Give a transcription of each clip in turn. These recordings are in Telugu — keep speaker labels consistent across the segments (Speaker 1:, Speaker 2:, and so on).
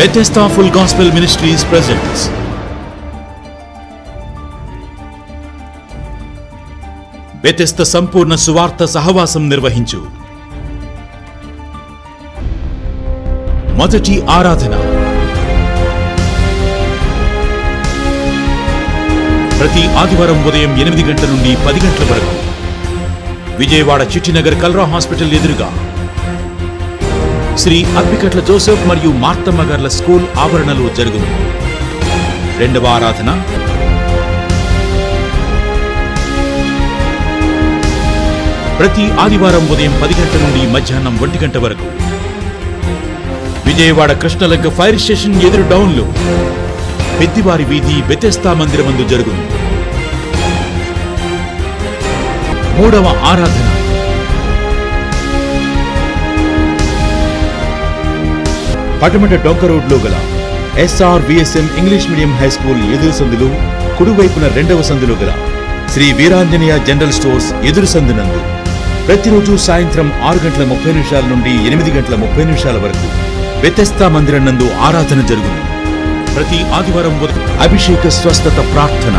Speaker 1: Bethesda Full Gospel Ministries presents Bethesda సంపూర్ణ సువార్త సహవాసం నిర్వహించు మొదటి ఆరాధన ప్రతి ఆదివారం ఉదయం ఎనిమిది గంటల నుండి పది గంటల వరకు విజయవాడ చిట్టినగర్ కల్రా హాస్పిటల్ ఎదురుగా శ్రీ అప్పికట్ల జోసెఫ్ మరియు మార్తమ్మ గార్ల స్కూల్ ఆవరణలో జరుగును రెండవ ఆరాధన ప్రతి ఆదివారం ఉదయం పది గంటల నుండి మధ్యాహ్నం ఒంటి గంట వరకు విజయవాడ కృష్ణలంక ఫైర్ స్టేషన్ ఎదురు డౌన్లో పెద్దివారి వీధి బెతెస్తా మందిరమందు జరుగును మూడవ ఆరాధన పటమట డొంక రోడ్లో గల SR VSM English medium high school ఎదురు సందులు కుడివైపున రెండవ సందులో గల శ్రీ వీరాంజనేయ జనరల్ స్టోర్స్ ఎదురు సందునందు ప్రతిరోజు సాయంత్రం ఆరు గంటల ముప్పై నిమిషాల నుండి ఎనిమిది గంటల ముప్పై నిమిషాల వరకు వ్యతస్థా మందిరం నందు ఆరాధన జరుగును ప్రతి ఆదివారం ఉదయం అభిషేక స్వస్థత ప్రార్థన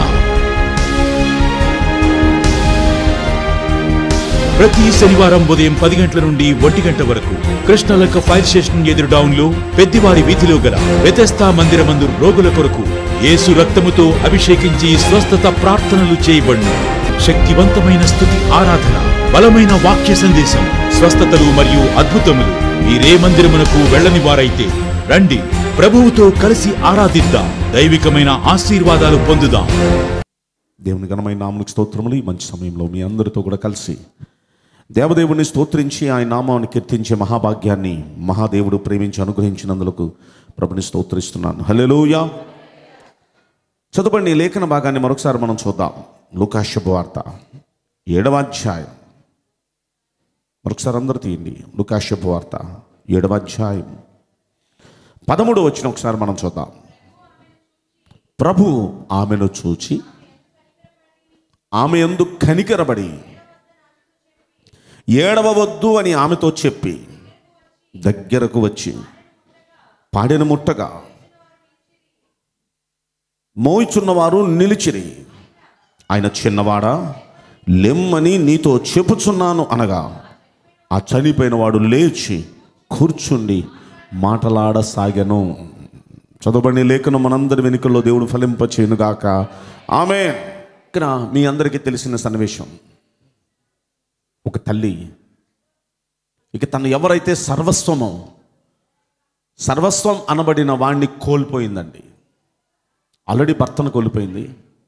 Speaker 1: ప్రతి శనివారం ఉదయం పది గంటల నుండి ఒంటి గంట వరకు కృష్ణలక్క ఫైర్ స్టేషన్ ఎదురు డౌన్ లో పెద్దివారి వీధిలో గల వ్యతస్థా మందిరమందు రోగుల కొరకు యేసు రక్తముతో అభిషేకించి స్వస్థత ప్రార్థనలు చేయబడును శక్తివంతమైన స్థుతి ఆరాధన బలమైన వాక్య సందేశం స్వస్థతలు మరియు అద్భుతములు మీరే మందిరమునకు వెళ్ళని వారైతే రండి ప్రభువుతో కలిసి ఆరాధిద్దాం దైవికమైన ఆశీర్వాదాలు పొందుదాం
Speaker 2: దేవుని ఘనమైన నామనికి స్తోత్రములు ఈ మంచి సమయంలో మీ అందరితో కూడా కలిసి దేవదేవుని స్తోత్రించి ఆయన నామాన్ని కీర్తించే మహాభాగ్యాన్ని మహాదేవుడు ప్రేమించి అనుగ్రహించినందులకు ప్రభుని స్తోత్రిస్తున్నాను హల్లెలూయా చదువుబండి ఈ లేఖన భాగాన్ని మరొకసారి మనం చూద్దాం లుకాశుభ వార్త ఏడవ అధ్యాయం మరొకసారి అందరూ తీయండి లుకాశుభ వార్త ఏడవ అధ్యాయం పదమూడు వచ్చిన ఒకసారి మనం చూద్దాం ప్రభు ఆమెను చూచి ఆమె ఎందు కనికరబడి ఏడవవద్దు అని ఆమెతో చెప్పి దగ్గరకు వచ్చి పాడిన ముట్టగా మోయిచున్నవారు నిలిచిరి ఆయన చిన్నవాడా లెమ్మని నీతో చెప్పుచున్నాను అనగా ఆ చనిపోయిన వాడు లేచి కూర్చుండి మాటలాడసాగెను చదవబడిన లేఖను మనందరి వెనుకల్లో దేవుడు ఫలింపచేయునుగాక ఆమె ఇక్కడ మీ అందరికీ తెలిసిన సన్నివేశం ఒక తల్లి ఇక తను ఎవరైతే సర్వస్వమో సర్వస్వం అనబడిన వాణ్ణి కోల్పోయిందండి ఆల్రెడీ భర్తను కోల్పోయింది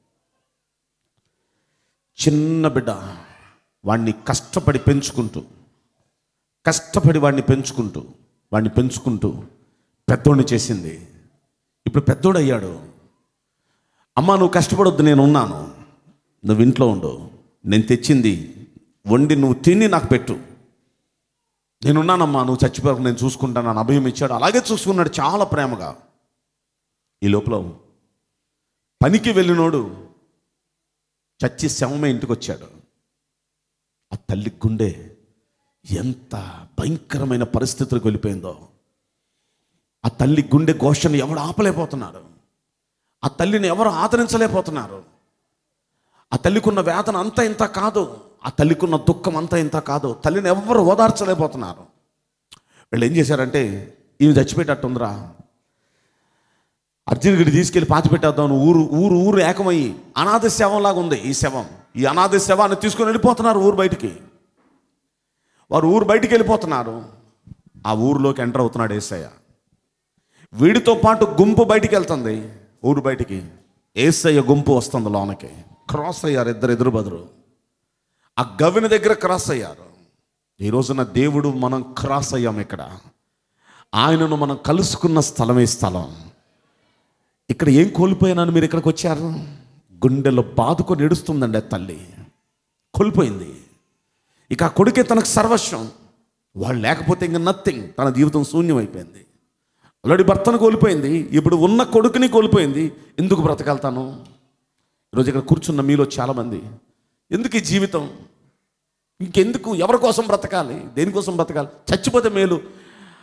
Speaker 2: చిన్న బిడ్డ వాణ్ణి కష్టపడి పెంచుకుంటూ కష్టపడి వాడిని పెంచుకుంటూ వాడిని పెంచుకుంటూ పెద్దోడిని చేసింది ఇప్పుడు పెద్దోడు అయ్యాడు అమ్మ నువ్వు కష్టపడొద్దు నేను ఉన్నాను నువ్వు ఇంట్లో ఉండు నేను తెచ్చింది వండి నువ్వు తిని నాకు పెట్టు నేనున్నానమ్మా నువ్వు చచ్చిపోక నేను చూసుకుంటాను అని అభయం ఇచ్చాడు అలాగే చూసుకున్నాడు చాలా ప్రేమగా ఈ లోపల పనికి వెళ్ళినోడు చచ్చి శవమే ఇంటికి వచ్చాడు ఆ తల్లి గుండె ఎంత భయంకరమైన పరిస్థితులకు వెళ్ళిపోయిందో ఆ తల్లి గుండె ఘోషను ఎవడు ఆపలేకపోతున్నాడు ఆ తల్లిని ఎవరు ఆదరించలేకపోతున్నారు ఆ తల్లికున్న వేదన అంతా ఇంత కాదు ఆ తల్లికున్న దుఃఖం అంతా ఇంత కాదు తల్లిని ఎవరు ఓదార్చలేకపోతున్నారు వీళ్ళు ఏం చేశారంటే ఈమె చచ్చిపోయేటట్టుందిరా అర్జున్ గడి తీసుకెళ్ళి పాతి పెట్టేద్దాం ఊరు ఊరు ఊరు ఏకమయ్యి అనాథ శవంలాగా ఉంది ఈ శవం ఈ అనాథ శవాన్ని తీసుకొని వెళ్ళిపోతున్నారు ఊరు బయటికి వారు ఊరు బయటికి వెళ్ళిపోతున్నారు ఆ ఊరిలోకి ఎంటర్ అవుతున్నాడు ఏసయ్య వీడితో పాటు గుంపు బయటికి వెళ్తుంది ఊరు బయటికి ఏసయ్య గుంపు వస్తుంది లోనకి క్రాస్ అయ్యారు ఇద్దరు ఎదురు బదురు ఆ గవిని దగ్గర క్రాస్ అయ్యారు ఈ రోజున దేవుడు మనం క్రాస్ అయ్యాం ఇక్కడ ఆయనను మనం కలుసుకున్న స్థలమే స్థలం ఇక్కడ ఏం కోల్పోయానని మీరు ఇక్కడికి వచ్చారు గుండెలో బాదుకొని ఎడుస్తుందండి ఆ తల్లి కోల్పోయింది ఇక ఆ కొడుకే తనకు సర్వస్వం వాళ్ళు లేకపోతే ఇంకా నథింగ్ తన జీవితం శూన్యం అయిపోయింది ఆల్రెడీ భర్తను కోల్పోయింది ఇప్పుడు ఉన్న కొడుకుని కోల్పోయింది ఎందుకు బ్రతకగలుగుతాను ఈరోజు ఇక్కడ కూర్చున్న మీలో చాలామంది ఎందుకు ఈ జీవితం ఇంకెందుకు ఎవరి కోసం బ్రతకాలి దేనికోసం బ్రతకాలి చచ్చిపోతే మేలు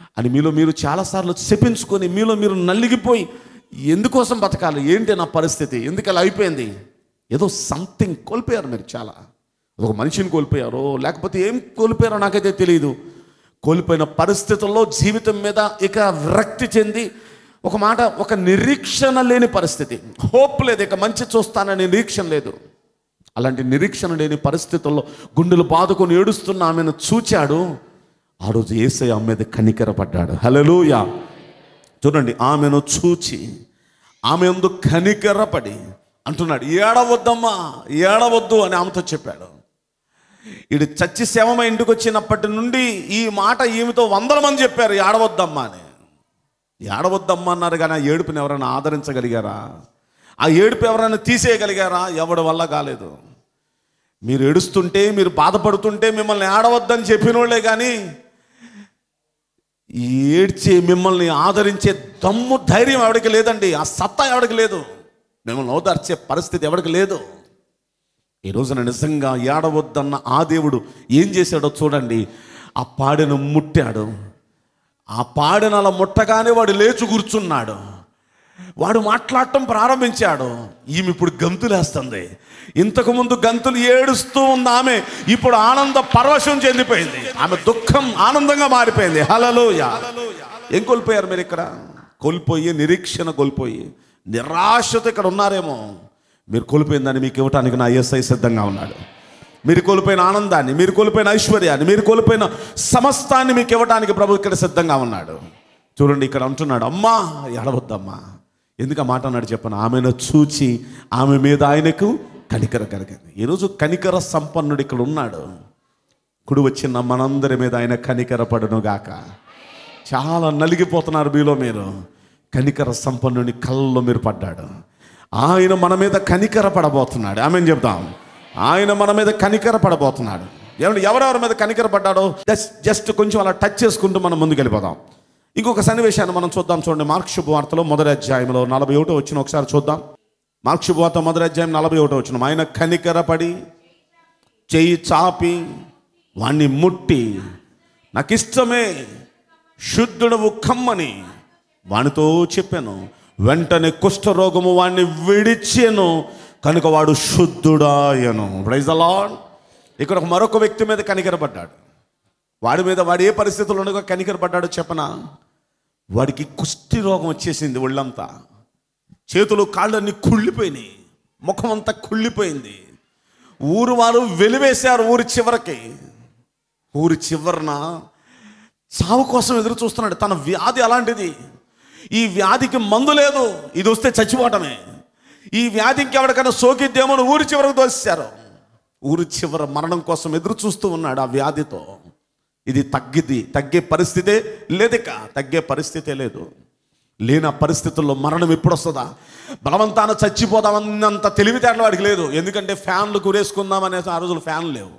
Speaker 2: అని మీలో మీరు చాలాసార్లు చెప్పించుకొని మీలో మీరు నలిగిపోయి ఎందుకోసం బతకాలి ఏంటి నా పరిస్థితి ఎందుకు అలా అయిపోయింది ఏదో సంథింగ్ కోల్పోయారు మీరు చాలా ఒక మనిషిని కోల్పోయారో లేకపోతే ఏం కోల్పోయారో నాకైతే తెలియదు కోల్పోయిన పరిస్థితుల్లో జీవితం మీద ఇక విరక్తి చెంది ఒక మాట ఒక నిరీక్షణ లేని పరిస్థితి హోప్ లేదు ఇక మంచి చూస్తానని నిరీక్షణ లేదు అలాంటి నిరీక్షణ లేని పరిస్థితుల్లో గుండెలు బాదుకొని ఏడుస్తున్న ఆమెను చూచాడు ఆ రోజు ఏసై ఆమె మీద కనికరపడ్డాడు హలలుయా చూడండి ఆమెను చూచి ఆమె ఎందు కనికరపడి అంటున్నాడు ఏడవద్దమ్మా ఏడవద్దు అని ఆమెతో చెప్పాడు ఈడు చచ్చి శవమ ఇంటికి వచ్చినప్పటి నుండి ఈ మాట ఈమెతో వందల మంది చెప్పారు ఏడవద్దమ్మా అని ఏడవద్దమ్మా అన్నారు కానీ ఆ ఏడుపుని ఎవరైనా ఆదరించగలిగారా ఆ ఏడుపు ఎవరైనా తీసేయగలిగారా ఎవడి వల్ల కాలేదు మీరు ఏడుస్తుంటే మీరు బాధపడుతుంటే మిమ్మల్ని ఏడవద్దని చెప్పిన వాళ్ళే కానీ ఈ ఏడ్చే మిమ్మల్ని ఆదరించే దమ్ము ధైర్యం ఎవరికి లేదండి ఆ సత్తా ఎవరికి లేదు మిమ్మల్ని ఓదార్చే పరిస్థితి ఎవరికి లేదు ఈ రోజున నిజంగా ఏడవద్దన్న ఆ దేవుడు ఏం చేశాడో చూడండి ఆ పాడెను ముట్టాడు ఆ పాడెను అలా ముట్టగానే వాడు లేచి కూర్చున్నాడు వాడు మాట్లాడటం ప్రారంభించాడు ఈమె ఇప్పుడు గంతులేస్తుంది ఇంతకు ముందు గంతులు ఏడుస్తూ ఉన్న ఆమె ఇప్పుడు ఆనంద పరవశం చెందిపోయింది ఆమె దుఃఖం ఆనందంగా మారిపోయింది హలలోయ ఏం కోల్పోయారు మీరు ఇక్కడ కోల్పోయి నిరీక్షణ కోల్పోయి నిరాశతో ఇక్కడ ఉన్నారేమో మీరు కోల్పోయిన దాన్ని మీకు ఇవ్వటానికి నా ఎస్ఐ సిద్ధంగా ఉన్నాడు మీరు కోల్పోయిన ఆనందాన్ని మీరు కోల్పోయిన ఐశ్వర్యాన్ని మీరు కోల్పోయిన సమస్తాన్ని మీకు ఇవ్వడానికి ప్రభు ఇక్కడ సిద్ధంగా ఉన్నాడు చూడండి ఇక్కడ అంటున్నాడు అమ్మా ఎడవద్దమ్మా ఎందుకు ఆ మాట అన్నాడు చెప్పను ఆమెను చూచి ఆమె మీద ఆయనకు కనికర కలిగింది ఈరోజు కనికర సంపన్నుడు ఇక్కడ ఉన్నాడు కుడి వచ్చిన మనందరి మీద ఆయన కనికర పడును గాక చాలా నలిగిపోతున్నారు మీలో మీరు కనికర సంపన్నుని కళ్ళలో మీరు పడ్డాడు ఆయన మన మీద కనికర పడబోతున్నాడు ఆమెను చెప్తాం ఆయన మన మీద కనికర పడబోతున్నాడు ఏమంటే ఎవరెవరి మీద కనికర పడ్డాడో జస్ట్ జస్ట్ కొంచెం అలా టచ్ చేసుకుంటూ మనం ముందుకు వెళ్ళిపోదాం ఇంకొక సన్నివేశాన్ని మనం చూద్దాం చూడండి మార్క్ శుభవార్తలో మొదటి అధ్యాయంలో నలభై ఒకటో వచ్చిన ఒకసారి చూద్దాం మార్క్ శుభవార్త మొదటి అధ్యాయం నలభై ఒకటో వచ్చిన ఆయన కనికరపడి చెయ్యి చాపి వాణ్ణి ముట్టి నాకు ఇష్టమే శుద్ధుడవు కమ్మని వానితో చెప్పాను వెంటనే కుష్ఠరోగము వాణ్ణి విడిచెను కనుక వాడు శుద్ధుడాయను ప్రైజ్ అలాడ్ ఇక్కడ ఒక మరొక వ్యక్తి మీద కనికరపడ్డాడు వాడి మీద వాడు ఏ పరిస్థితుల్లో ఉండగా కనికరపడ్డాడో చెప్పనా వాడికి కుష్టి రోగం వచ్చేసింది ఒళ్ళంతా చేతులు కాళ్ళన్నీ కుళ్ళిపోయినాయి ముఖం అంతా కుళ్ళిపోయింది ఊరు వారు వెలివేశారు ఊరి చివరికి ఊరి చివరన చావు కోసం ఎదురు చూస్తున్నాడు తన వ్యాధి అలాంటిది ఈ వ్యాధికి మందు లేదు ఇది వస్తే చచ్చిపోవటమే ఈ వ్యాధి ఇంకెవరికైనా సోకిద్దేమో అని ఊరి చివరకు తోసేశారు ఊరి చివర మరణం కోసం ఎదురు చూస్తూ ఉన్నాడు ఆ వ్యాధితో ఇది తగ్గిది తగ్గే పరిస్థితే లేదిక తగ్గే పరిస్థితే లేదు లేని ఆ పరిస్థితుల్లో మరణం ఎప్పుడు వస్తుందా బలవంతాన చచ్చిపోదామన్నంత తెలివితేటలు వాడికి లేదు ఎందుకంటే ఫ్యాన్లు కురేసుకుందాం అనేసి ఆ రోజులు ఫ్యాన్లు లేవు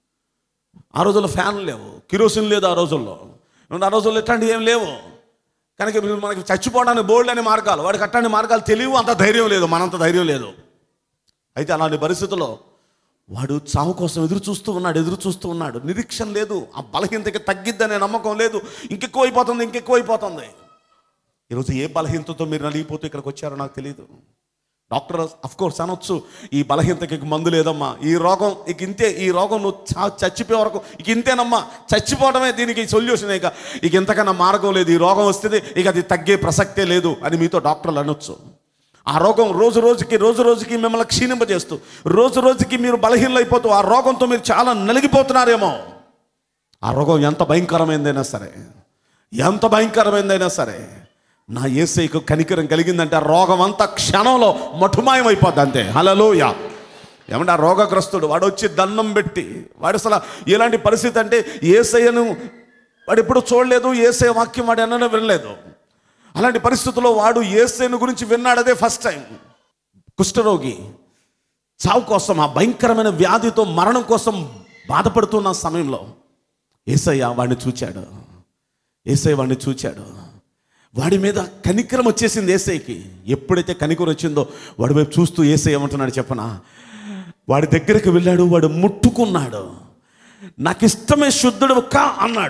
Speaker 2: ఆ రోజుల్లో ఫ్యాన్లు లేవు కిరోసిన్ లేదు ఆ రోజుల్లో ఏమంటే ఆ రోజుల్లో ఎట్లాంటివి ఏం లేవు కనుక ఇప్పుడు మనకి చచ్చిపోవడానికి బోల్డ్ అనే మార్గాలు వాడికి అట్లాంటి మార్గాలు తెలియవు అంత ధైర్యం లేదు మనంత ధైర్యం లేదు అయితే అలాంటి పరిస్థితుల్లో వాడు చావు కోసం ఎదురు చూస్తూ ఉన్నాడు ఎదురు చూస్తూ ఉన్నాడు నిరీక్షణ లేదు ఆ బలహీనతకి తగ్గిద్దనే నమ్మకం లేదు ఇంకెక్కువ అయిపోతుంది ఇంకెక్కువ అయిపోతుంది ఈరోజు ఏ బలహీనతతో మీరు నలిగిపోతూ ఇక్కడికి వచ్చారో నాకు తెలియదు డాక్టర్ అఫ్ కోర్స్ అనొచ్చు ఈ బలహీనతకి ఇక మందు లేదమ్మా ఈ రోగం ఇక ఇంతే ఈ రోగం నువ్వు చా- చచ్చిపోయే వరకు ఇక ఇంతేనమ్మా చచ్చిపోవడమే దీనికి సొల్యూషన్ ఇక ఇక ఇంతకన్నా మార్గం లేదు ఈ రోగం వస్తుంది ఇక అది తగ్గే ప్రసక్తే లేదు అని మీతో డాక్టర్లు అనొచ్చు ఆ రోగం రోజు రోజుకి రోజు రోజుకి మిమ్మల్ని క్షీణింపజేస్తూ రోజు రోజుకి మీరు బలహీనలైపోతూ ఆ రోగంతో మీరు చాలా నలిగిపోతున్నారేమో ఆ రోగం ఎంత భయంకరమైందైనా సరే ఎంత భయంకరమైందైనా సరే నా ఏసైకు కనికరం కలిగిందంటే ఆ రోగం అంతా క్షణంలో మఠుమాయం అయిపోద్ది అంతే హలలోయ ఏమంటే ఆ రోగగ్రస్తుడు వాడు వచ్చి దండం పెట్టి వాడు అసలు ఎలాంటి పరిస్థితి అంటే ఏసయ్యను వాడు ఎప్పుడు చూడలేదు ఏసై వాక్యం వాడు అన్న వినలేదు అలాంటి పరిస్థితుల్లో వాడు ఏసైను గురించి విన్నాడు అదే ఫస్ట్ టైం కుష్ఠరోగి చావు కోసం ఆ భయంకరమైన వ్యాధితో మరణం కోసం బాధపడుతున్న సమయంలో ఏసయ్య వాడిని చూచాడు ఏసయ్య వాడిని చూచాడు వాడి మీద కనికరం వచ్చేసింది ఏసైకి ఎప్పుడైతే కనికరం వచ్చిందో వాడి వైపు చూస్తూ ఏసై ఏమంటున్నాడు చెప్పనా వాడి దగ్గరికి వెళ్ళాడు వాడు ముట్టుకున్నాడు నాకు ఇష్టమే శుద్ధుడు కా అన్నాడు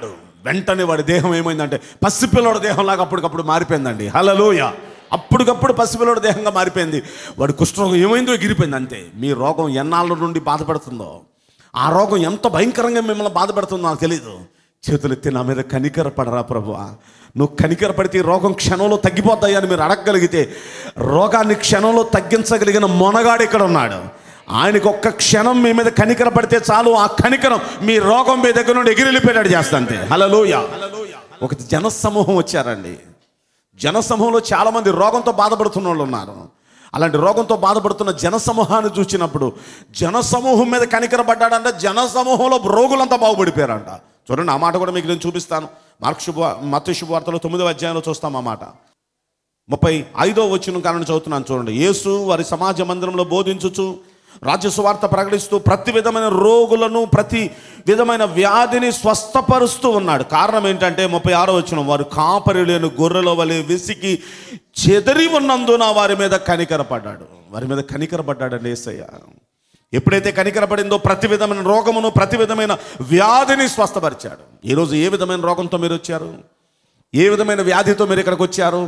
Speaker 2: వెంటనే వాడి దేహం ఏమైందంటే పసిపిల్లడి దేహంలాగా అప్పటికప్పుడు మారిపోయిందండి హలలోయ అప్పటికప్పుడు పసిపిల్లడి దేహంగా మారిపోయింది వాడి కుష్ఠరోగం ఏమైందో ఎగిరిపోయింది అంతే మీ రోగం ఎన్నాళ్ళ నుండి బాధపడుతుందో ఆ రోగం ఎంత భయంకరంగా మిమ్మల్ని బాధపడుతుందో నాకు తెలియదు చేతులెత్తి నా మీద కనికర పడరా ప్రభు నువ్వు కనికర పడితే ఈ రోగం క్షణంలో తగ్గిపోతాయి అని మీరు అడగగలిగితే రోగాన్ని క్షణంలో తగ్గించగలిగిన మొనగాడు ఇక్కడ ఉన్నాడు ఆయనకు ఒక్క క్షణం మీ మీద కనికర పడితే చాలు ఆ కనికరం మీ రోగం మీ దగ్గర నుండి ఎగిరిలిపోయేటట్టు చేస్తా అంతే హలలోయ ఒక జన సమూహం వచ్చారండి జనసమూహంలో చాలామంది రోగంతో బాధపడుతున్న వాళ్ళు ఉన్నారు అలాంటి రోగంతో బాధపడుతున్న జనసమూహాన్ని చూసినప్పుడు జనసమూహం మీద కనికరపడ్డాడంటే జనసమూహంలో రోగులంతా బాగుపడిపోయారంట చూడండి ఆ మాట కూడా మీకు నేను చూపిస్తాను మార్క్ శుభ మత శుభవార్తలో తొమ్మిదవ అధ్యాయంలో చూస్తాం ఆ మాట ముప్పై ఐదో వచ్చిన కారణం చదువుతున్నాను చూడండి యేసు వారి సమాజ మందిరంలో బోధించుచు రాజ్య సువార్త ప్రకటిస్తూ ప్రతి విధమైన రోగులను ప్రతి విధమైన వ్యాధిని స్వస్థపరుస్తూ ఉన్నాడు కారణం ఏంటంటే ముప్పై ఆరో వచ్చిన వారు కాపరి లేని గొర్రెల వలె విసికి చెదరి ఉన్నందున వారి మీద కనికరపడ్డాడు వారి మీద కనికరపడ్డాడండి ఏసయ్య ఎప్పుడైతే కనికరపడిందో ప్రతి విధమైన రోగమును ప్రతి విధమైన వ్యాధిని స్వస్థపరిచాడు ఈరోజు ఏ విధమైన రోగంతో మీరు వచ్చారు ఏ విధమైన వ్యాధితో మీరు ఇక్కడికి వచ్చారు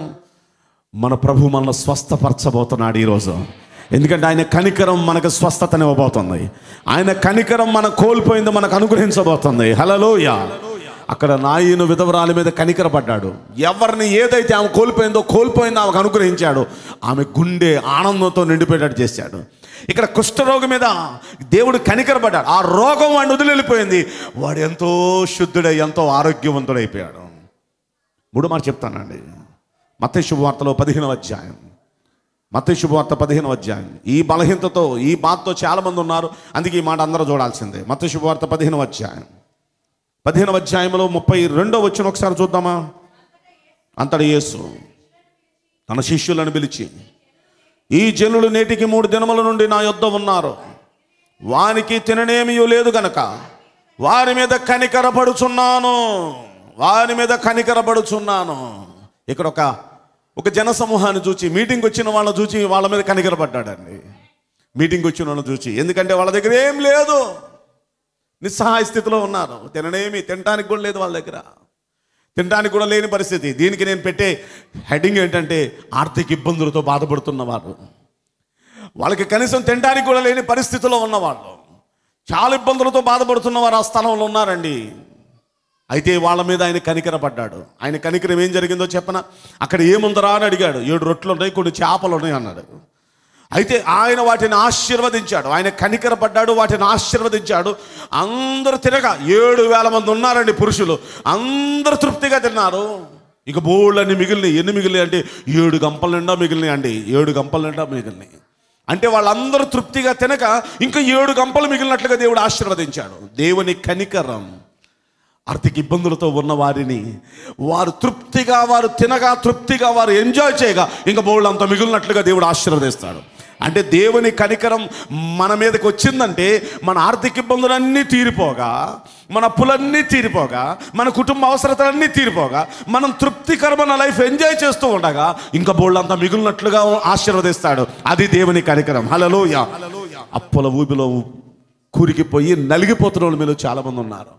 Speaker 2: మన ప్రభు మనల్ని స్వస్థపరచబోతున్నాడు ఈరోజు ఎందుకంటే ఆయన కనికరం మనకు స్వస్థతని ఇవ్వబోతుంది ఆయన కనికరం మన కోల్పోయింది మనకు అనుగ్రహించబోతుంది హలలోయ అక్కడ నాయను విధవరాలి మీద కనికరపడ్డాడు ఎవరిని ఏదైతే ఆమె కోల్పోయిందో కోల్పోయిందో ఆమెకు అనుగ్రహించాడు ఆమె గుండె ఆనందంతో నిండిపోయేటట్టు చేశాడు ఇక్కడ కుష్ఠరోగం మీద దేవుడు కనికరపడ్డాడు ఆ రోగం వాడిని వదిలిపోయింది వాడు ఎంతో శుద్ధుడై ఎంతో ఆరోగ్యవంతుడైపోయాడు మూడు మాట చెప్తానండి మత శుభవార్తలో పదిహేనవ అధ్యాయం మత శుభవార్త పదిహేనవ అధ్యాయం ఈ బలహీనతతో ఈ బాధతో చాలా మంది ఉన్నారు అందుకే ఈ మాట అందరూ చూడాల్సిందే మత శుభవార్త పదిహేనవ అధ్యాయం పదిహేనవ అధ్యాయంలో ముప్పై రెండో వచ్చిన ఒకసారి చూద్దామా అంతటి యేసు తన శిష్యులను పిలిచి ఈ జనులు నేటికి మూడు దినముల నుండి నా యొద్ద ఉన్నారు వానికి తిననేమియూ లేదు గనక వారి మీద కనికరపడుచున్నాను వారి మీద కనికరపడుచున్నాను ఇక్కడ ఒక ఒక జన సమూహాన్ని చూచి మీటింగ్ వచ్చిన వాళ్ళని చూచి వాళ్ళ మీద కనికరపడ్డాడండి మీటింగ్ వచ్చిన వాళ్ళని చూచి ఎందుకంటే వాళ్ళ దగ్గర ఏం లేదు నిస్సహాయ స్థితిలో ఉన్నారు తిననేమి తినడానికి కూడా లేదు వాళ్ళ దగ్గర తినడానికి కూడా లేని పరిస్థితి దీనికి నేను పెట్టే హెడ్డింగ్ ఏంటంటే ఆర్థిక ఇబ్బందులతో బాధపడుతున్నవారు వాళ్ళకి కనీసం తినడానికి కూడా లేని పరిస్థితిలో ఉన్నవాళ్ళు చాలా ఇబ్బందులతో బాధపడుతున్న వారు ఆ స్థలంలో ఉన్నారండి అయితే వాళ్ళ మీద ఆయన కనికరపడ్డాడు ఆయన కనికరం ఏం జరిగిందో చెప్పన అక్కడ ఏముందరా అని అడిగాడు ఏడు రొట్లు ఉన్నాయి కొన్ని చేపలు ఉన్నాయి అన్నాడు అయితే ఆయన వాటిని ఆశీర్వదించాడు ఆయన కనికరపడ్డాడు వాటిని ఆశీర్వదించాడు అందరూ తినగా ఏడు వేల మంది ఉన్నారండి పురుషులు అందరూ తృప్తిగా తిన్నారు ఇక బోళ్ళని మిగిలినాయి ఎన్ని మిగిలినాయి అంటే ఏడు గంపల నిండా మిగిలినాయి అండి ఏడు గంపల నిండా మిగిలినాయి అంటే వాళ్ళందరూ తృప్తిగా తినక ఇంకా ఏడు గంపలు మిగిలినట్లుగా దేవుడు ఆశీర్వదించాడు దేవుని కనికరం ఆర్థిక ఇబ్బందులతో ఉన్న వారిని వారు తృప్తిగా వారు తినగా తృప్తిగా వారు ఎంజాయ్ చేయగా ఇంకా బోళ్ళు అంత మిగిలినట్లుగా దేవుడు ఆశీర్వదిస్తాడు అంటే దేవుని కనికరం మన మీదకి వచ్చిందంటే మన ఆర్థిక ఇబ్బందులన్నీ తీరిపోగా మన అప్పులన్నీ తీరిపోగా మన కుటుంబ అవసరతలన్నీ తీరిపోగా మనం తృప్తికరమైన లైఫ్ ఎంజాయ్ చేస్తూ ఉండగా ఇంకా బోళ్ళంతా మిగిలినట్లుగా ఆశీర్వదిస్తాడు అది దేవుని కనికరం హలలోయ అప్పుల ఊబిలో కూరికిపోయి నలిగిపోతున్న వాళ్ళు మీలో చాలామంది ఉన్నారు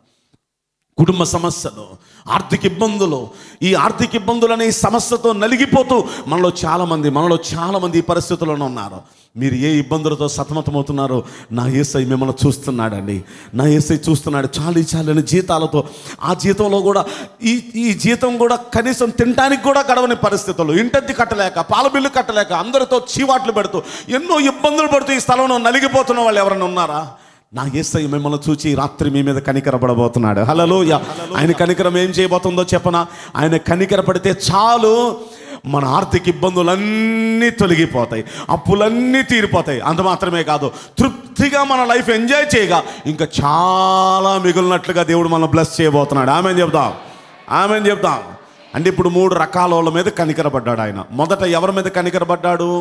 Speaker 2: కుటుంబ సమస్యలు ఆర్థిక ఇబ్బందులు ఈ ఆర్థిక ఇబ్బందులనే ఈ సమస్యతో నలిగిపోతూ మనలో చాలామంది మనలో చాలామంది ఈ పరిస్థితుల్లోనే ఉన్నారు మీరు ఏ ఇబ్బందులతో సతమతమవుతున్నారో నా ఏసై మిమ్మల్ని చూస్తున్నాడండి నా ఏసై చూస్తున్నాడు చాలీ చాలని జీతాలతో ఆ జీతంలో కూడా ఈ ఈ జీతం కూడా కనీసం తినడానికి కూడా గడవని పరిస్థితుల్లో ఇంటద్ది కట్టలేక పాల బిల్లు కట్టలేక అందరితో చీవాట్లు పెడుతూ ఎన్నో ఇబ్బందులు పడుతూ ఈ స్థలంలో నలిగిపోతున్న వాళ్ళు ఎవరైనా ఉన్నారా నా ఏసై మిమ్మల్ని చూచి రాత్రి మీ మీద కనికరపడబోతున్నాడు హలలోయ ఆయన కనికరం ఏం చేయబోతుందో చెప్పనా ఆయన కనికరపడితే చాలు మన ఆర్థిక ఇబ్బందులన్నీ తొలగిపోతాయి అప్పులన్నీ తీరిపోతాయి అంత మాత్రమే కాదు తృప్తిగా మన లైఫ్ ఎంజాయ్ చేయగా ఇంకా చాలా మిగిలినట్లుగా దేవుడు మనం బ్లెస్ చేయబోతున్నాడు ఆమె చెప్దాం ఆమె చెప్దాం అంటే ఇప్పుడు మూడు రకాల వాళ్ళ మీద కనికరపడ్డాడు ఆయన మొదట ఎవరి మీద కనికరపడ్డాడు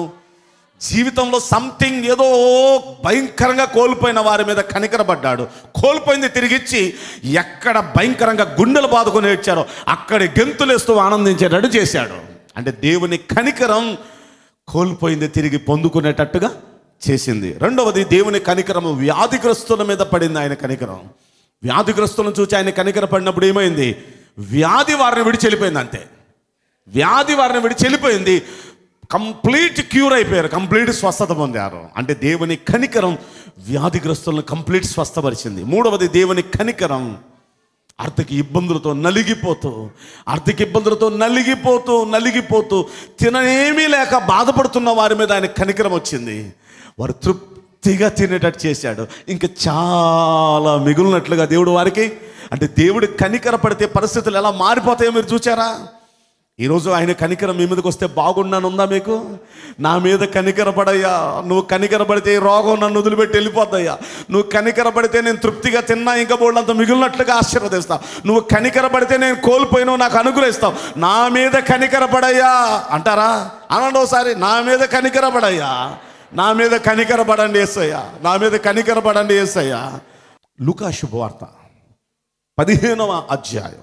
Speaker 2: జీవితంలో సంథింగ్ ఏదో భయంకరంగా కోల్పోయిన వారి మీద కనికరపడ్డాడు కోల్పోయింది తిరిగిచ్చి ఎక్కడ భయంకరంగా గుండెలు బాదుకొని ఏడ్చారో అక్కడి గెంతులేస్తూ ఆనందించేటట్టు చేశాడు అంటే దేవుని కనికరం కోల్పోయింది తిరిగి పొందుకునేటట్టుగా చేసింది రెండవది దేవుని కనికరం వ్యాధిగ్రస్తుల మీద పడింది ఆయన కనికరం వ్యాధిగ్రస్తులను చూసి ఆయన కనికర పడినప్పుడు ఏమైంది వ్యాధి వారిని విడిచి వెళ్ళిపోయింది అంతే వ్యాధి వారిని విడిచి వెళ్ళిపోయింది కంప్లీట్ క్యూర్ అయిపోయారు కంప్లీట్ స్వస్థత పొందారు అంటే దేవుని కనికరం వ్యాధిగ్రస్తులను కంప్లీట్ స్వస్థపరిచింది మూడవది దేవుని కనికరం ఆర్థిక ఇబ్బందులతో నలిగిపోతూ ఆర్థిక ఇబ్బందులతో నలిగిపోతూ నలిగిపోతూ తిననేమీ లేక బాధపడుతున్న వారి మీద ఆయన కనికరం వచ్చింది వారు తృప్తిగా తినేటట్టు చేశాడు ఇంకా చాలా మిగులినట్లుగా దేవుడు వారికి అంటే దేవుడు కనికర పడితే పరిస్థితులు ఎలా మారిపోతాయో మీరు చూచారా ఈరోజు ఆయన కనికరం మీ మీదకి వస్తే బాగున్నాను ఉందా మీకు నా మీద కనికర పడయ్యా నువ్వు కనికర పడితే ఈ రోగం నన్ను వదిలిపెట్టి వెళ్ళిపోద్దయ్యా నువ్వు కనికర పడితే నేను తృప్తిగా తిన్నా ఇంకా బోళ్ళంత మిగిలినట్లుగా ఆశీర్వదిస్తావు నువ్వు కనికర పడితే నేను కోల్పోయినావు నాకు అనుగ్రహిస్తావు నా మీద కనికర పడయ్యా అంటారా అనండి ఒకసారి నా మీద కనికర పడయ్యా నా మీద కనికర పడండి ఏసయ్యా నా మీద కనికర పడండి ఏసయ్యా లుకా శుభవార్త పదిహేనవ అధ్యాయం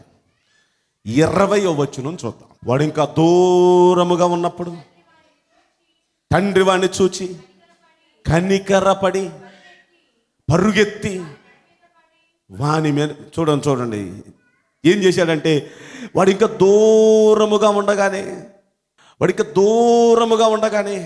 Speaker 2: ఇరవయో వచ్చును చూద్దాం వాడు ఇంకా దూరముగా ఉన్నప్పుడు తండ్రి వాడిని చూచి కనికరపడి పరుగెత్తి వాని మీద చూడండి చూడండి ఏం చేశాడంటే వాడు ఇంకా దూరముగా ఉండగానే వాడు ఇంకా దూరముగా ఉండగానే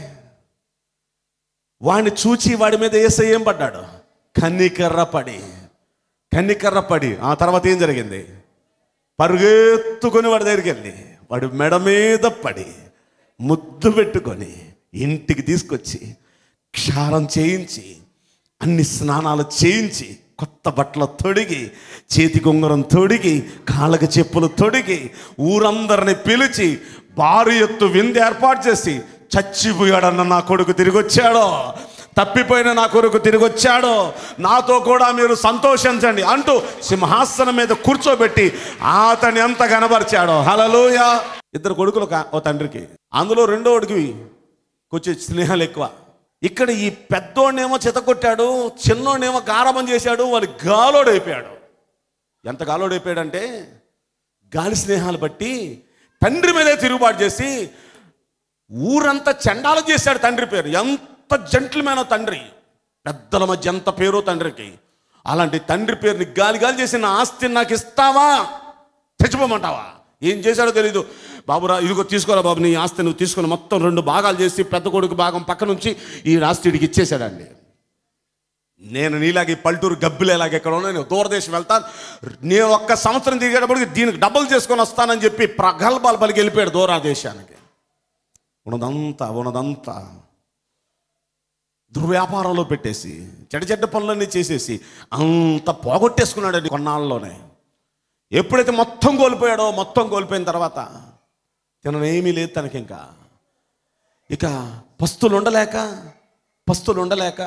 Speaker 2: వాడిని చూచి వాడి మీద ఏసై ఏం పడ్డాడు కనికర్రపడి కనికర్రపడి ఆ తర్వాత ఏం జరిగింది పరుగెత్తుకొని వాడి దగ్గరికి వెళ్ళి వాడి మెడ మీద పడి ముద్దు పెట్టుకొని ఇంటికి తీసుకొచ్చి క్షారం చేయించి అన్ని స్నానాలు చేయించి కొత్త బట్టలు తొడిగి చేతి ఉంగరం తొడిగి కాళ్ళకి చెప్పులు తొడిగి ఊరందరిని పిలిచి భారీ ఎత్తు విందు ఏర్పాటు చేసి చచ్చిపోయాడన్న నా కొడుకు తిరిగి వచ్చాడో తప్పిపోయిన నా కొడుకు తిరిగి వచ్చాడో నాతో కూడా మీరు సంతోషించండి అంటూ సింహాసనం మీద కూర్చోబెట్టి అతన్ని ఎంత కనబరిచాడో హలలోయ ఇద్దరు కొడుకులు ఒక- ఓ తండ్రికి అందులో రెండోడికి కొంచెం స్నేహాలు ఎక్కువ ఇక్కడ ఈ పెద్దోడినేమో చితకొట్టాడు చిన్నోడేమో గారభం చేశాడు వాడి గాలోడైపోయాడు ఎంత గాలోడైపోయాడంటే గాలి స్నేహాలు బట్టి తండ్రి మీదే తిరుగుబాటు చేసి ఊరంతా చండాలం చేశాడు తండ్రి పేరు ఎంత జంట్లమైన తండ్రి పెద్దల మధ్య ఎంత పేరు తండ్రికి అలాంటి తండ్రి పేరుని గాలి గాలి చేసిన ఆస్తిని నాకు ఇస్తావా తెచ్చిపోమంటావా ఏం చేశాడో తెలీదు బాబురా ఇదిగో తీసుకోరా బాబు నీ ఆస్తి నువ్వు తీసుకుని మొత్తం రెండు భాగాలు చేసి పెద్ద కొడుకు భాగం పక్క నుంచి ఈ ఆస్తిడికి ఇచ్చేశాడండి నేను నీలాగే పల్టూరు గబ్బిలేలాగా ఎక్కడ ఉన్నా నేను దూరదేశం వెళ్తాను నేను ఒక్క సంవత్సరం తిరిగేటప్పటికి దీనికి డబుల్ చేసుకొని వస్తానని చెప్పి ప్రగల్భాలు పలికి వెళ్ళిపోయాడు దూరదేశానికి ఉన్నదంతా ఉన్నదంతా దుర్వ్యాపారంలో పెట్టేసి చెడ్డ చెడ్డ పనులన్నీ చేసేసి అంత పోగొట్టేసుకున్నాడండి కొన్నాళ్ళలోనే ఎప్పుడైతే మొత్తం కోల్పోయాడో మొత్తం కోల్పోయిన తర్వాత తిననేమీ లేదు తనకి ఇంకా ఇక పస్తులు ఉండలేక పస్తులు ఉండలేక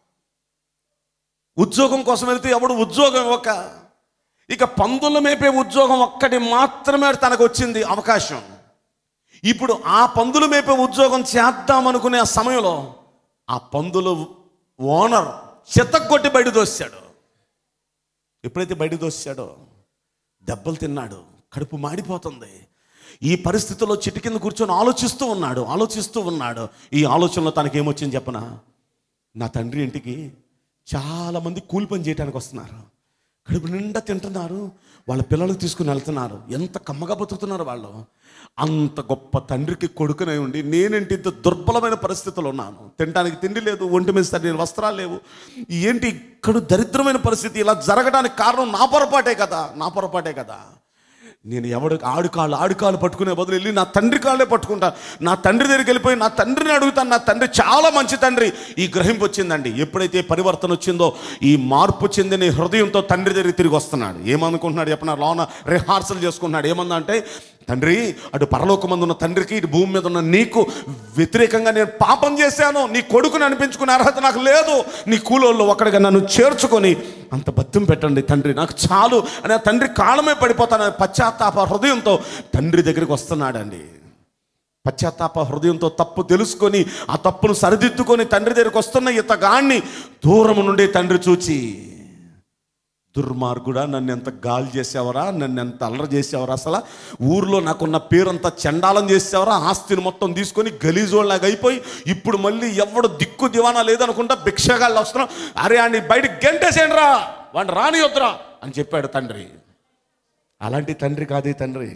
Speaker 2: ఉద్యోగం కోసం వెళ్తే ఎవడు ఉద్యోగం ఇవ్వక ఇక పందులు మేపే ఉద్యోగం ఒక్కటి మాత్రమే తనకు వచ్చింది అవకాశం ఇప్పుడు ఆ పందులు మేపే ఉద్యోగం చేద్దామనుకునే ఆ సమయంలో ఆ పందుల ఓనర్ చెత్తకొట్టి బయట దోశాడు ఎప్పుడైతే బయట దోశాడో దెబ్బలు తిన్నాడు కడుపు మాడిపోతుంది ఈ పరిస్థితిలో చిటి కింద కూర్చొని ఆలోచిస్తూ ఉన్నాడు ఆలోచిస్తూ ఉన్నాడు ఈ ఆలోచనలో తనకేమొచ్చింది చెప్పనా నా తండ్రి ఇంటికి చాలామంది కూలి పని చేయడానికి వస్తున్నారు కడుపు నిండా తింటున్నారు వాళ్ళ పిల్లలకు తీసుకుని వెళ్తున్నారు ఎంత కమ్మగా బతుకుతున్నారు వాళ్ళు అంత గొప్ప తండ్రికి కొడుకునై ఉండి నేనేంటి ఇంత దుర్బలమైన పరిస్థితుల్లో ఉన్నాను తినడానికి తిండి లేదు ఒంటి మీద సరైన వస్త్రాలు లేవు ఏంటి ఇక్కడ దరిద్రమైన పరిస్థితి ఇలా జరగడానికి కారణం నా పొరపాటే కదా నా పొరపాటే కదా నేను ఎవడు ఆడుకాళ్ళు ఆడుకాళ్ళు పట్టుకునే బదులు వెళ్ళి నా తండ్రి కాళ్ళే పట్టుకుంటాను నా తండ్రి దగ్గరికి వెళ్ళిపోయి నా తండ్రిని అడుగుతాను నా తండ్రి చాలా మంచి తండ్రి ఈ గ్రహింపు వచ్చిందండి ఎప్పుడైతే పరివర్తన వచ్చిందో ఈ మార్పు చెందిన హృదయంతో తండ్రి దగ్గరికి తిరిగి వస్తున్నాడు ఏమనుకుంటున్నాడు చెప్పిన లోన రిహార్సల్ చేసుకుంటున్నాడు ఏమన్నా అంటే తండ్రి అటు పరలోకమందు ఉన్న తండ్రికి ఇటు భూమి మీద ఉన్న నీకు వ్యతిరేకంగా నేను పాపం చేశాను నీ కొడుకుని అనిపించుకునే అర్హత నాకు లేదు నీ కూలోళ్ళు ఒక్కడిగా నన్ను చేర్చుకొని అంత బద్దం పెట్టండి తండ్రి నాకు చాలు అని ఆ తండ్రి కాలమే పడిపోతానని పశ్చాత్తాప హృదయంతో తండ్రి దగ్గరికి వస్తున్నాడండి పశ్చాత్తాప హృదయంతో తప్పు తెలుసుకొని ఆ తప్పును సరిదిద్దుకొని తండ్రి దగ్గరికి వస్తున్న ఇతగాన్ని దూరం నుండి తండ్రి చూచి దుర్మార్గుడా నన్ను ఎంత గాలి చేసావరా నన్ను ఎంత అల్లరి చేసావరా అసలు ఊర్లో నాకున్న పేరంతా చండాలం చేసావరా ఆస్తిని మొత్తం తీసుకొని గలీజోళ్ళలాగా అయిపోయి ఇప్పుడు మళ్ళీ ఎవడు దిక్కు దివానా లేదనుకుంటా భిక్షగాళ్ళు వస్తున్నాం అరే అని బయట గంటేసేయండి రా వాడిని రాని వద్దురా అని చెప్పాడు తండ్రి అలాంటి తండ్రి కాదే తండ్రి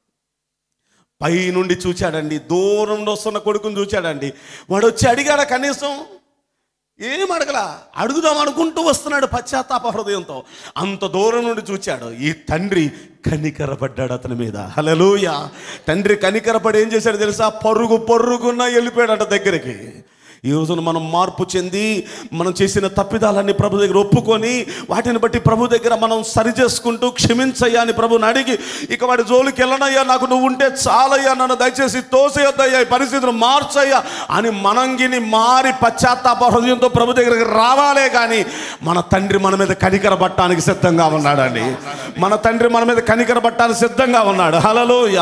Speaker 2: పై నుండి చూచాడండి దూరం వస్తున్న కొడుకుని చూచాడండి వాడు వచ్చి అడిగాడా కనీసం ఏం అడగలా అడుగుదాం అనుకుంటూ వస్తున్నాడు పశ్చాత్తాప హృదయంతో అంత దూరం నుండి చూచాడు ఈ తండ్రి కనికరపడ్డాడు అతని మీద హలలోయ తండ్రి కనికరపడి ఏం చేశాడు తెలుసా పరుగు పరుగున వెళ్ళిపోయాడట దగ్గరికి ఈ రోజున మనం మార్పు చెంది మనం చేసిన తప్పిదాలన్నీ ప్రభు దగ్గర ఒప్పుకొని వాటిని బట్టి ప్రభు దగ్గర మనం సరి చేసుకుంటూ క్షమించయ్యా అని ప్రభుని అడిగి ఇక వాడి జోలికి వెళ్ళనయ్యా నాకు నువ్వు ఉంటే చాలయ్యా నన్ను దయచేసి తోసేయొద్దయ్యా ఈ పరిస్థితులు మార్చయ్యా అని మనంగిని మారి పశ్చాత్తాప హృదయంతో ప్రభు దగ్గరికి రావాలే కానీ మన తండ్రి మన మీద కనికర పట్టడానికి సిద్ధంగా ఉన్నాడండి మన తండ్రి మన మీద కనికర పట్టడానికి సిద్ధంగా ఉన్నాడు హలలోయ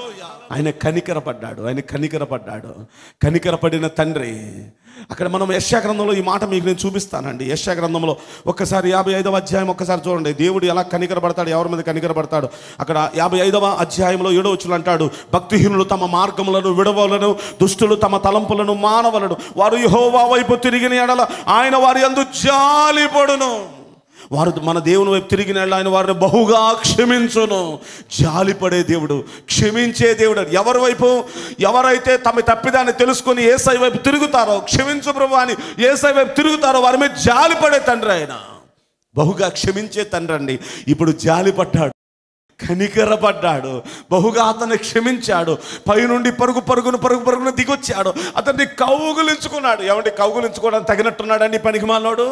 Speaker 2: ఆయన కనికరపడ్డాడు ఆయన కనికరపడ్డాడు కనికరపడిన తండ్రి అక్కడ మనం యశ్యా గ్రంథంలో ఈ మాట మీకు నేను చూపిస్తానండి యశ్యా గ్రంథంలో ఒక్కసారి యాభై ఐదవ అధ్యాయం ఒక్కసారి చూడండి దేవుడు ఎలా కనికరపడతాడు ఎవరి మీద కనికరపడతాడు అక్కడ యాభై ఐదవ అధ్యాయంలో ఏడో వచ్చులు అంటాడు భక్తిహీనులు తమ మార్గములను విడవలను దుష్టులు తమ తలంపులను మానవలను వారు యెహోవా వైపు తిరిగిన ఎడల ఆయన వారి అందు జాలిపడును వారు మన దేవుని వైపు తిరిగిన ఎడల ఆయన వారిని బహుగా క్షమించును జాలిపడే దేవుడు క్షమించే దేవుడు ఎవరి వైపు ఎవరైతే తమ తప్పిదాన్ని తెలుసుకొని ఏసై వైపు తిరుగుతారో క్షమించు ప్రభు అని ఏసై వైపు తిరుగుతారో వారి మీద జాలిపడే తండ్రి ఆయన బహుగా క్షమించే తండ్రి అండి ఇప్పుడు జాలిపడ్డాడు కనికరపడ్డాడు బహుగా అతన్ని క్షమించాడు పైనుండి పరుగు పరుగును పరుగు పరుగును దిగొచ్చాడు అతన్ని కౌగులించుకున్నాడు ఏమంటే కౌగులించుకోవడానికి తగినట్టున్నాడండి పనికి మాలోడు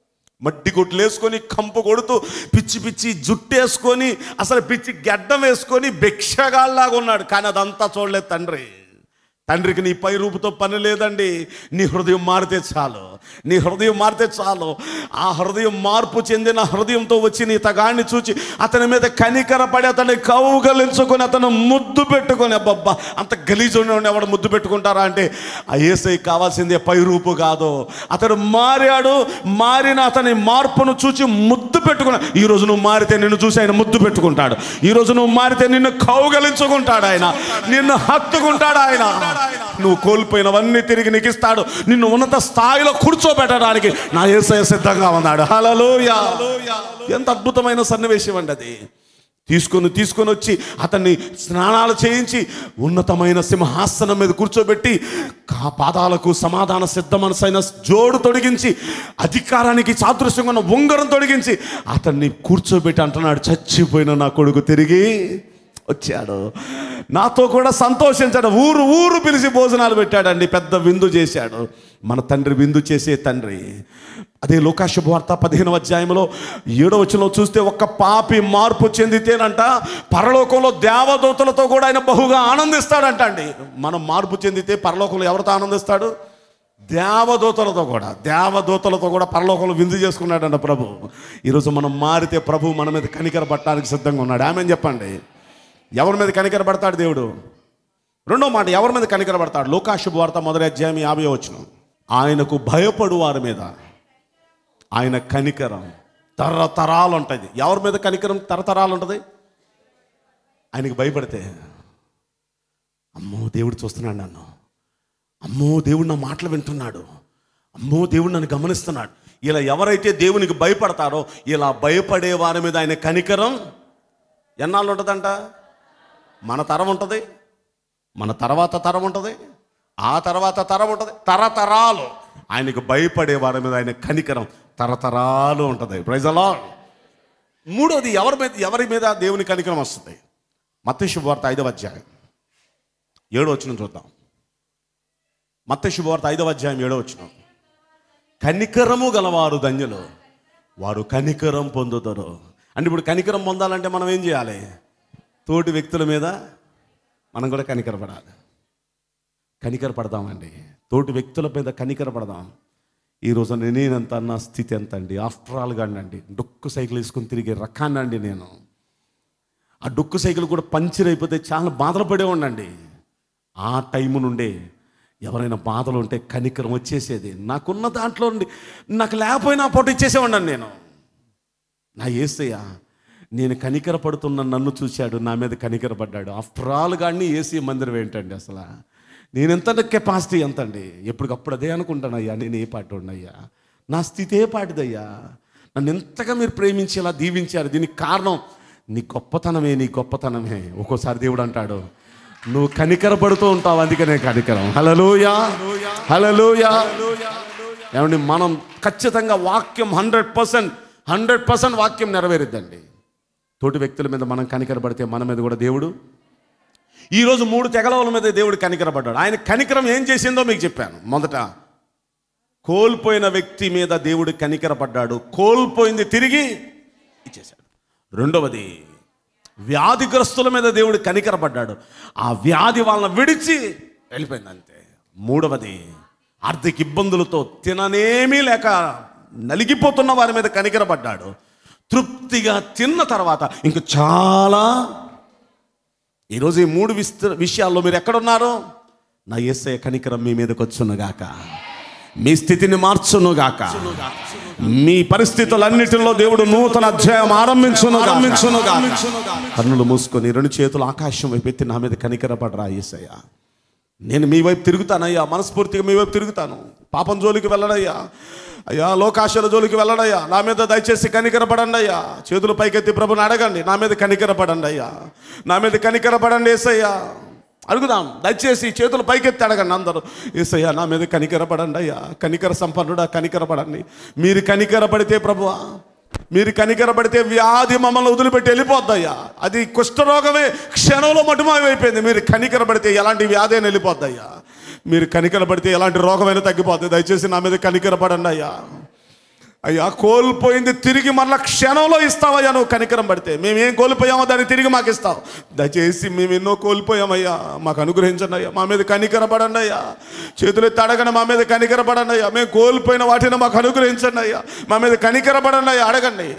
Speaker 2: మట్టి గుడ్లు వేసుకొని కంపు కొడుతూ పిచ్చి పిచ్చి జుట్టేసుకొని అసలు పిచ్చి గడ్డం వేసుకొని భిక్షగాళ్ళలాగా ఉన్నాడు కానీ అదంతా చూడలేదు తండ్రి తండ్రికి నీ పై రూపుతో పని లేదండి నీ హృదయం మారితే చాలు నీ హృదయం మారితే చాలు ఆ హృదయం మార్పు చెందిన హృదయంతో వచ్చి నీ తగాన్ని చూచి అతని మీద కనికరపడి అతన్ని కౌగలించుకొని అతను ముద్దు పెట్టుకొని అబ్బబ్బా అంత గలీజు ఎవడు ముద్దు పెట్టుకుంటారా అంటే ఆ ఏసై కావాల్సిందే పై రూపు కాదు అతడు మారాడు మారిన అతని మార్పును చూచి ముద్దు పెట్టుకున్నా ఈ రోజు నువ్వు మారితే నిన్ను చూసి ఆయన ముద్దు పెట్టుకుంటాడు ఈ రోజు నువ్వు మారితే నిన్ను కౌగలించుకుంటాడు ఆయన నిన్ను హత్తుకుంటాడు ఆయన నువ్వు కోల్పోయినవన్నీ తిరిగి నీకు ఇస్తాడు నిన్ను ఉన్నత స్థాయిలో కూర్చోబెట్టడానికి నా ఏసయ సిద్ధంగా ఉన్నాడు హలలోయ ఎంత అద్భుతమైన సన్నివేశం అండి అది తీసుకొని తీసుకొని వచ్చి అతన్ని స్నానాలు చేయించి ఉన్నతమైన సింహాసనం మీద కూర్చోబెట్టి కా పాదాలకు సమాధాన సిద్ధ మనసైన జోడు తొడిగించి అధికారానికి సాదృశ్యంగా ఉన్న ఉంగరం తొడిగించి అతన్ని కూర్చోబెట్టి అంటున్నాడు చచ్చిపోయిన నా కొడుకు తిరిగి వచ్చాడు నాతో కూడా సంతోషించాడు ఊరు ఊరు పిలిచి భోజనాలు పెట్టాడండి పెద్ద విందు చేశాడు మన తండ్రి విందు చేసే తండ్రి అదే లోకాశుభవార్త పదిహేనవ అధ్యాయంలో ఏడవ వచనంలో చూస్తే ఒక్క పాపి మార్పు చెందితేనంట పరలోకంలో దేవదూతలతో కూడా ఆయన బహుగా ఆనందిస్తాడంట అండి మనం మార్పు చెందితే పరలోకంలో ఎవరితో ఆనందిస్తాడు దేవదూతలతో కూడా దేవదూతలతో కూడా పరలోకంలో విందు చేసుకున్నాడంట ప్రభు ఈరోజు మనం మారితే ప్రభు మన మీద కనికర పట్టడానికి సిద్ధంగా ఉన్నాడు ఆమె చెప్పండి ఎవరి మీద కనికర పడతాడు దేవుడు రెండో మాట ఎవరి మీద కనికర పడతాడు లోకాశుభ వార్త మొదటి అధ్యాయం యాభై వచ్చిన ఆయనకు భయపడు వారి మీద ఆయన కనికరం తరతరాలు ఉంటుంది ఎవరి మీద కనికరం తరతరాలు ఉంటుంది ఆయనకి భయపడితే అమ్మో దేవుడు చూస్తున్నాడు నన్ను అమ్మో దేవుడు నా మాటలు వింటున్నాడు అమ్మో దేవుడు నన్ను గమనిస్తున్నాడు ఇలా ఎవరైతే దేవునికి భయపడతారో ఇలా భయపడే వారి మీద ఆయన కనికరం ఎన్నాళ్ళు ఉంటుందంట మన తరం ఉంటుంది మన తర్వాత తరం ఉంటుంది ఆ తర్వాత తరం ఉంటుంది తరతరాలు ఆయనకు భయపడే వారి మీద ఆయన కనికరం తరతరాలు ఉంటుంది ప్రైజలా మూడోది ఎవరి మీద ఎవరి మీద దేవుని కనికరం వస్తుంది మత్త శుభవార్త ఐదవ అధ్యాయం ఏడో వచ్చిన చూద్దాం మత్త శుభవార్త ఐదవ అధ్యాయం ఏడో వచ్చిన కనికరము గలవారు ధన్యులు వారు కనికరం పొందుతారు అంటే ఇప్పుడు కనికరం పొందాలంటే మనం ఏం చేయాలి తోటి వ్యక్తుల మీద మనం కూడా కనికరపడాలి కనికరపడదామండి తోటి వ్యక్తుల మీద కనికరపడదాం ఈ రోజు నేనేనంత నా స్థితి ఎంత అండి ఆఫ్టర్ ఆల్ అండి డొక్కు సైకిల్ వేసుకొని తిరిగే రకాన్నండి నేను ఆ డొక్కు సైకిల్ కూడా పంచర్ అయిపోతే చాలా బాధలు పడే ఉండండి ఆ టైము నుండే ఎవరైనా బాధలు ఉంటే కనికరం వచ్చేసేది నాకున్న దాంట్లో నుండి నాకు లేకపోయినా పొట్టు ఇచ్చేసేవాడిని నేను నా ఏసయ్య నేను కనికరపడుతున్న నన్ను చూశాడు నా మీద కనికరపడ్డాడు ఆఫ్టర్ ఆల్ కానీ ఏసీ మందిరం ఏంటండి అసలు నేను ఎంత కెపాసిటీ ఎంత అండి ఎప్పటికప్పుడు అదే అనుకుంటానయ్యా నేను ఏ పాట ఉన్నయ్యా నా స్థితి ఏ పాటిదయ్యా నన్ను ఎంతగా మీరు ప్రేమించి ఇలా దీవించారు దీనికి కారణం నీ గొప్పతనమే నీ గొప్పతనమే ఒక్కోసారి దేవుడు అంటాడు నువ్వు కనికరపడుతూ ఉంటావు అందుకనే కనికరం హలలోయా హలలోయా ఏమండి మనం ఖచ్చితంగా వాక్యం హండ్రెడ్ పర్సెంట్ హండ్రెడ్ పర్సెంట్ వాక్యం నెరవేరుద్దండి తోటి వ్యక్తుల మీద మనం కనికరపడితే మన మీద కూడా దేవుడు ఈరోజు మూడు తెగలవల మీద దేవుడు కనికరపడ్డాడు ఆయన కనికరం ఏం చేసిందో మీకు చెప్పాను మొదట కోల్పోయిన వ్యక్తి మీద దేవుడు కనికరపడ్డాడు కోల్పోయింది తిరిగి ఇచ్చేశాడు రెండవది వ్యాధిగ్రస్తుల మీద దేవుడు కనికరపడ్డాడు ఆ వ్యాధి వాళ్ళని విడిచి వెళ్ళిపోయింది అంతే మూడవది ఆర్థిక ఇబ్బందులతో తిననేమీ లేక నలిగిపోతున్న వారి మీద కనికరపడ్డాడు తృప్తిగా తిన్న తర్వాత ఇంక చాలా ఈరోజు ఈ మూడు విస్త విషయాల్లో మీరు ఎక్కడున్నారు నా ఏసయ కనికరం మీ మీదకి వచ్చునుగాక మీ స్థితిని మార్చునుగాక మీ పరిస్థితులన్నిటిలో దేవుడు నూతన అధ్యాయం ఆరంభించును ఆరంభించునుగాక కన్నులు మూసుకొని రెండు చేతులు ఆకాశం వైపు ఎత్తి నా మీద కనికరపడరా ఏసయ్య నేను మీ వైపు తిరుగుతానయ్యా మనస్ఫూర్తిగా మీ వైపు తిరుగుతాను పాపం జోలికి వెళ్ళడయ్యా అయ్యా లోకాశల జోలికి వెళ్ళడయ్యా నా మీద దయచేసి కనికరపడండి అయ్యా చేతులు పైకెత్తి ప్రభుని అడగండి నా మీద కనికరపడండి అయ్యా నా మీద కనికరపడండి ఏసయ్యా అడుగుదాం దయచేసి చేతులు పైకెత్తి అడగండి అందరూ ఏసయ్యా నా మీద కనికరపడండి అయ్యా కనికర సంపన్నుడా కనికరపడండి మీరు కనికరపడితే ప్రభువా మీరు కనికరపడితే వ్యాధి మమ్మల్ని వదిలిపెట్టి వెళ్ళిపోద్దయ్యా అది కుష్ఠరోగమే క్షణంలో మటుమాయమైపోయింది మీరు కనికరపడితే ఎలాంటి వ్యాధి అయినా వెళ్ళిపోద్దయ్యా మీరు కనికరపడితే ఎలాంటి రోగమైనా తగ్గిపోతుంది దయచేసి నా మీద కనికరపడండి అయ్యా అయ్యా కోల్పోయింది తిరిగి మరలా క్షణంలో ఇస్తావయ్యా నువ్వు కనికరం పడితే మేము ఏం కోల్పోయామో దాన్ని తిరిగి మాకు ఇస్తావు దయచేసి మేము ఎన్నో కోల్పోయామయ్యా మాకు అనుగ్రహించండి అయ్యా మా మీద కనికరపడండి అయ్యా చేతులు ఎత్తి అడగండి మా మీద కనికరపడండి అయ్యా మేము కోల్పోయిన వాటిని మాకు అనుగ్రహించండి అయ్యా మా మీద కనికరపడండి అయ్యా అడగండి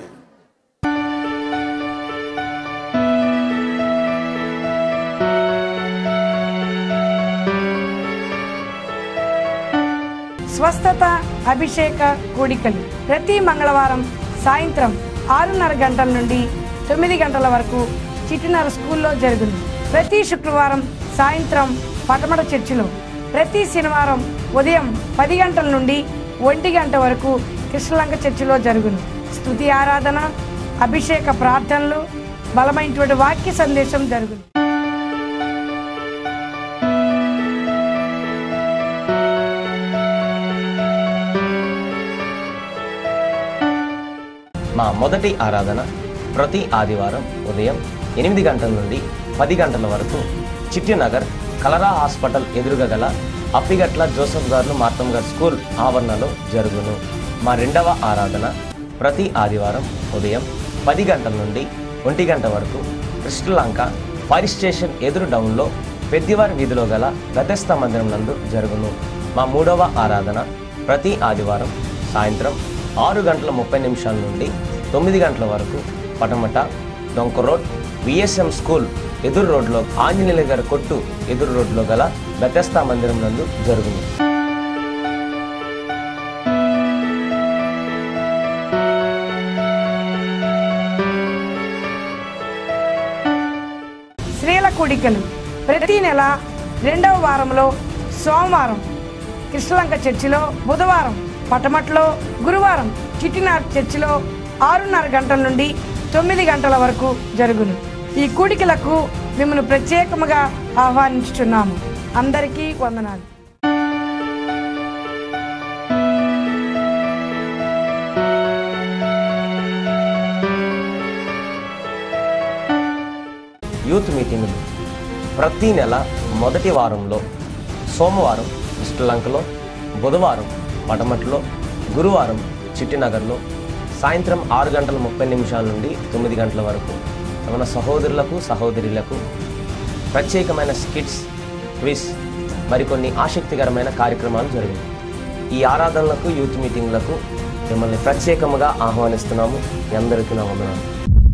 Speaker 3: స్వస్థత అభిషేక కూడికలు ప్రతి మంగళవారం సాయంత్రం ఆరున్నర గంటల నుండి తొమ్మిది గంటల వరకు చిట్టినర స్కూల్లో జరుగును ప్రతి శుక్రవారం సాయంత్రం పటమట చర్చిలో ప్రతి శనివారం ఉదయం పది గంటల నుండి ఒంటి గంట వరకు కృష్ణలంక చర్చిలో జరుగును స్తుతి ఆరాధన అభిషేక ప్రార్థనలు బలమైనటువంటి వాక్య సందేశం జరుగును
Speaker 4: మా మొదటి ఆరాధన ప్రతి ఆదివారం ఉదయం ఎనిమిది గంటల నుండి పది గంటల వరకు చిట్టినగర్ కలరా హాస్పిటల్ ఎదురుగా గల అప్పిగట్ల జోసఫ్ గారు మార్తం గారు స్కూల్ ఆవరణలో జరుగును మా రెండవ ఆరాధన ప్రతి ఆదివారం ఉదయం పది గంటల నుండి ఒంటి గంట వరకు కృష్ణలంక ఫైర్ స్టేషన్ ఎదురు డౌన్లో పెద్దివారి వీధిలో గల గతస్థ మందిరం నందు జరుగును మా మూడవ ఆరాధన ప్రతి ఆదివారం సాయంత్రం ఆరు గంటల ముప్పై నిమిషాల నుండి తొమ్మిది గంటల వరకు పటమట డొంక రోడ్ విఎస్ఎం స్కూల్ ఎదురు రోడ్లో ఆంజనేయుల గారి కొట్టు ఎదురు రోడ్లో గల బెతస్తా మందిరం నందు జరుగును
Speaker 3: స్త్రీల కూడికలు ప్రతి నెల రెండవ వారంలో సోమవారం కృష్ణలంక చర్చిలో బుధవారం పటమట్లో గురువారం చిట్టినార్ చర్చిలో ఆరున్నర గంటల నుండి తొమ్మిది గంటల వరకు జరుగును ఈ కూడికలకు మిమ్మల్ని ప్రత్యేకముగా ఆహ్వానించుచున్నాము అందరికీ వందనాలు
Speaker 4: యూత్ మీటింగులు ప్రతి నెల మొదటి వారంలో సోమవారం శ్రీలంకలో బుధవారం పటమట్లో గురువారం చిట్టినగర్లో సాయంత్రం ఆరు గంటల ముప్పై నిమిషాల నుండి తొమ్మిది గంటల వరకు మన సహోదరులకు సహోదరులకు ప్రత్యేకమైన స్కిట్స్ క్విజ్ మరికొన్ని ఆసక్తికరమైన కార్యక్రమాలు జరిగాయి ఈ ఆరాధనలకు యూత్ మీటింగ్లకు మిమ్మల్ని ప్రత్యేకముగా ఆహ్వానిస్తున్నాము మీ అందరికీ నా వందనాలు